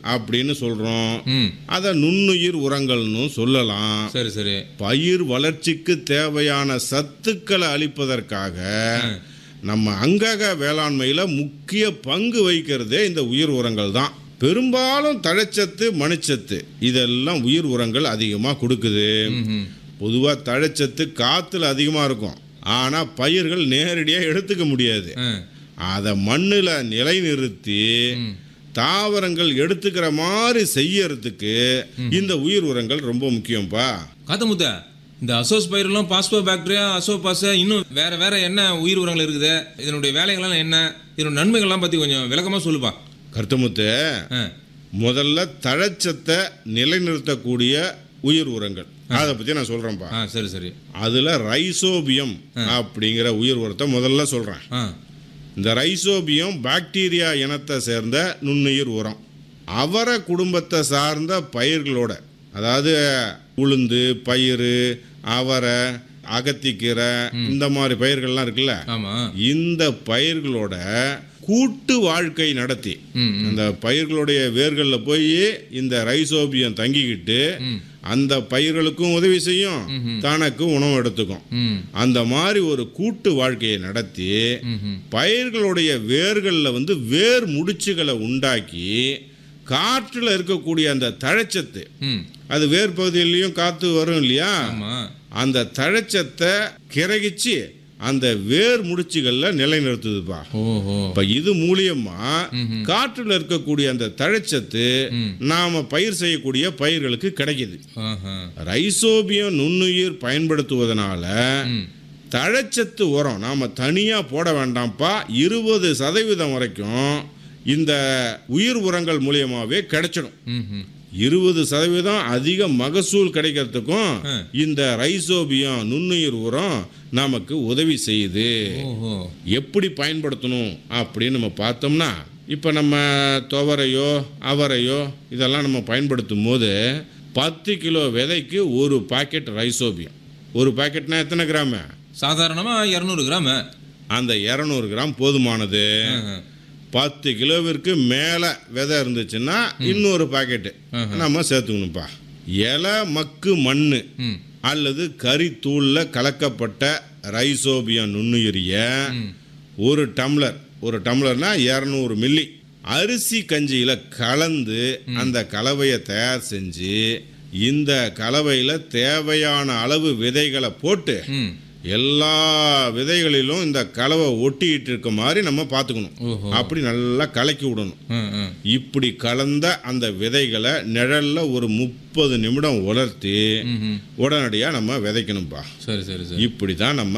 அப்படின்னு சொல்றோம் ம் அதை நுண்ணுயிர் உரங்கள்னு சொல்லலாம் சரி சரி பயிர் வளர்ச்சிக்கு தேவையான சத்துக்களை அளிப்பதற்காக நம்ம அங்கக வேளாண்மையில் முக்கிய பங்கு வகிக்கிறதே இந்த உயிர் உரங்கள் தான் பெரும்பாலும் தழைச்சத்து மணிச்சத்து இதெல்லாம் உயிர் உரங்கள் அதிகமாக கொடுக்குது ம் பொதுவாக தழைச்சத்து காற்றுல அதிகமாக இருக்கும் ஆனால் பயிர்கள் நேரடியாக எடுத்துக்க முடியாது ஆ அதை மண்ணில் நிலைநிறுத்தி தாவரங்கள் எடுத்துக்கிற மாதிரி செய்யறதுக்கு இந்த உயிர் உரங்கள் ரொம்ப முக்கியம்ப்பா காத்தமுத்த இந்த அசோஸ் பயிரெல்லாம் பாஸ்போ பாக்டீரியா அசோபாஸ் இன்னும் வேற வேற என்ன உயிர் உரங்கள் இருக்குது இதனுடைய வேலைகள்லாம் என்ன இதனுடைய நன்மைகள்லாம் பத்தி கொஞ்சம் விளக்கமா சொல்லுப்பா கருத்தமுத்து ஆ முதல்ல தழைச்சத்தை நிலைநிறுத்தக்கூடிய உயிர் உரங்கள் அதை பற்றி நான் சொல்கிறேன்ப்பா ஆ சரி சரி அதில் ரைசோபியம் அப்படிங்கிற உயிர் உரத்தை முதல்ல சொல்கிறேன் ஆ இந்த ரைசோபியம் பாக்டீரியா இனத்தை சேர்ந்த நுண்ணுயிர் உரம் அவரை குடும்பத்தை சார்ந்த பயிர்களோட அதாவது உளுந்து பயிறு அவரை அகத்திக்கீரை இந்த மாதிரி பயிர்கள்லாம் இருக்குல்ல ஆமா இந்த பயிர்களோட கூட்டு வாழ்க்கை நடத்தி ம் ம், அந்த பயிர்களுடைய வேர்களில் போய் இந்த ரைசோபியம் தங்கிக்கிட்டு ம் அந்த பயிர்களுக்கும் உதவி செய்யும் தனக்கும் உணவு எடுத்துக்கும் ம் அந்த மாதிரி ஒரு கூட்டு வாழ்க்கையை நடத்தி ம் ம் பயிர்களுடைய வேர்களில் வந்து வேர் முடிச்சுகளை உண்டாக்கி காற்றில் இருக்கக்கூடிய அந்த தழைச்சத்து ம் அது வேர் பகுதியிலையும் காற்று வரும் இல்லையா ஆமா அந்த தழைச்சத்தை கிரகிச்சு அந்த வேர் முடிச்சுகளில் நிலைநிறுத்துதுப்பா ஓஹோ இப்ப இது மூலியமா காற்றுல இருக்கக்கூடிய அந்த தழைச்சத்து நாம பயிர் செய்யக்கூடிய பயிர்களுக்கு கிடைக்குது ஆஹா ரைசோபியம் நுண்ணுயிர் பயன்படுத்துவதனால ம் தழைச்சத்து உரம் நாம தனியா போட வேண்டாம்ப்பா இருபது சதவீதம் வரைக்கும் இந்த உயிர் உரங்கள் மூலியமாவே கிடைச்சிடும் ம் ம் இருபது சதவீதம் அதிக மகசூல் கிடைக்கிறதுக்கும் இந்த ரைசோபியம் நுண்ணுயிர் உரம் நமக்கு உதவி செய்யுது ஓஹோ எப்படி பயன்படுத்தணும் அப்படின்னு நம்ம பார்த்தோம்னா இப்போ நம்ம துவரையோ அவரையோ இதெல்லாம் நம்ம பயன்படுத்தும் போது பத்து கிலோ விதைக்கு ஒரு பாக்கெட் ரைசோபியம் ஒரு பாக்கெட்னா எத்தனை கிராமு சாதாரணமா இரநூறு கிராம் அந்த இரநூறு கிராம் போதுமானது பத்து கிலோவிற்கு மேலே விதை இருந்துச்சுன்னா இன்னொரு பாக்கெட்டு நம்ம சேர்த்துக்கணும்ப்பா இலை மக்கு மண் ம் அல்லது கரித்தூளில் கலக்கப்பட்ட ரைசோபியம் நுண்ணுயிரிய ஒரு டம்ளர் ஒரு டம்ளர்னா இரநூறு மில்லி அரிசி கஞ்சியில் கலந்து அந்த கலவையை தயார் செஞ்சு இந்த கலவையில் தேவையான அளவு விதைகளை போட்டு ம் எல்லா விதைகளிலும் இந்த கலவை ஒட்டிட்டு இருக்க மாதிரி நம்ம பார்த்துக்கணும் ஓஹோ அப்படி நல்லா கலக்கி விடணும் ம் ம் இப்படி கலந்த அந்த விதைகளை நிழல்ல ஒரு முப்பது நிமிடம் உலர்த்தி ம் ம் உடனடியாக நம்ம விதைக்கணும்ப்பா சரி சரி சரி இப்படி தான் நம்ம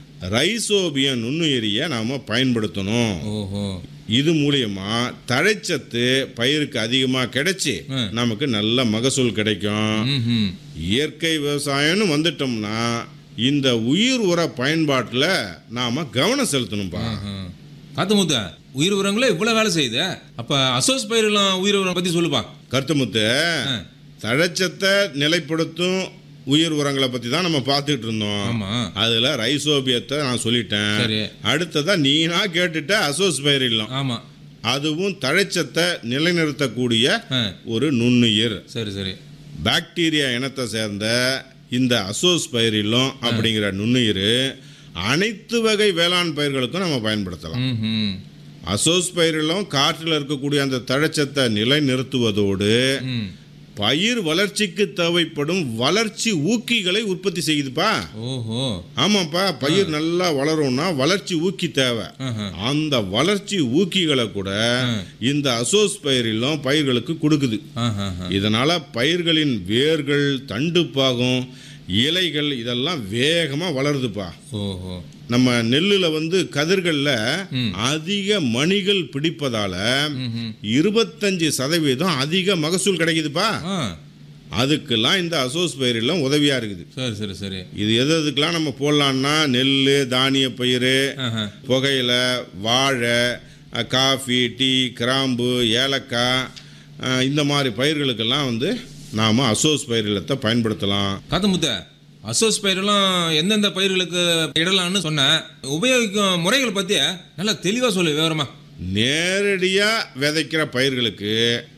ரைசோபியம் நுண்ணுயிரியை நாம் பயன்படுத்தணும் ஓஹோ இது மூலியமா தழைச்சத்து பயிருக்கு அதிகமாக கிடைச்சி ம். நமக்கு நல்ல மகசூல் கிடைக்கும் ம் ம் இயற்கை விவசாயம்னு வந்துட்டோம்னா இந்த உயிர் உர பயன்பாட்டில் நாம் கவனம் செலுத்தணும்ப்பா காத்தமுத்த உயிர் உரங்களே இவ்வளவு வேலை செய்யுது அப்ப அசோஸ் பயிரெல்லாம் உயிர் உரம் பத்தி சொல்லுப்பா கருத்துமுத்து ஆ. தழைச்சத்தை நிலைப்படுத்தும் உயிர் உரங்களை பற்றி தான் நம்ம பார்த்துட்டு இருந்தோம் ஆமா அதில் ரைசோபியத்தை நான் சொல்லிட்டேன் சரி அடுத்ததா நீனா கேட்டுட்ட அசோஸ் பயிரிடலாம் ஆமா அதுவும் தழைச்சத்தை நிலைநிறுத்தக்கூடிய ஆ, ஒரு நுண்ணுயிர் சரி சரி பாக்டீரியா இனத்தை சேர்ந்த இந்த அசோஸ் பயிரிலும் அப்படிங்கிற நுண்ணுயிர் அனைத்து வகை வேளாண் பயிர்களுக்கும் நம்ம பயன்படுத்தலாம் ம் ம் அசோஸ் பயிரிலும் காற்றில் இருக்கக்கூடிய அந்த தழைச்சத்தை நிலைநிறுத்துவதோடு ம் பயிர் வளர்ச்சிக்கு தேவைப்படும் வளர்ச்சி ஊக்கிகளை உற்பத்தி செய்யுதுப்பா ஓஹோ ஆமாப்பா பயிர் நல்லா வளரும்னா வளர்ச்சி ஊக்கி தேவை ஆஹா. அந்த வளர்ச்சி ஊக்கிகளை கூட இந்த அசோஸ் பயிரிலும் பயிர்களுக்கு கொடுக்குது ஆஹா இதனால பயிர்களின் வேர்கள் தண்டு பாகம் இலைகள் இதெல்லாம் வேகமாக வளருதுப்பா ஓஹோ நம்ம நெல்லில் வந்து கதிர்களில் அதிக மணிகள் பிடிப்பதால ம்ஹும். இருபத்தஞ்சு சதவீதம் அதிக மகசூல் கிடைக்குதுப்பா ஆ அதுக்கெல்லாம் இந்த அசோஸ் பயிரெல்லாம் உதவியாக இருக்குது சரி சரி சரி இது எது எதுக்கெல்லாம் நம்ம போடலான்னா நெல் தானிய பயிர் ஆஹா புகையிலை வாழை அஹ், காஃபி டீ கிராம்பு ஏலக்காய் அஹ், இந்த மாதிரி பயிர்களுக்கெல்லாம் வந்து நாம் அசோஸ் பயிர் இல்லத்தை பயன்படுத்தலாம் காத்தமுத்த அசோஸ் பயிரெல்லாம் எந்தெந்த பயிர்களுக்கு இடலாம்னு சொன்னேன் உபயோகிக்கும் முறைகள் பத்தி நல்லா தெளிவா சொல்லு விவரமா நேரடியாக விதைக்கிற பயிர்களுக்கு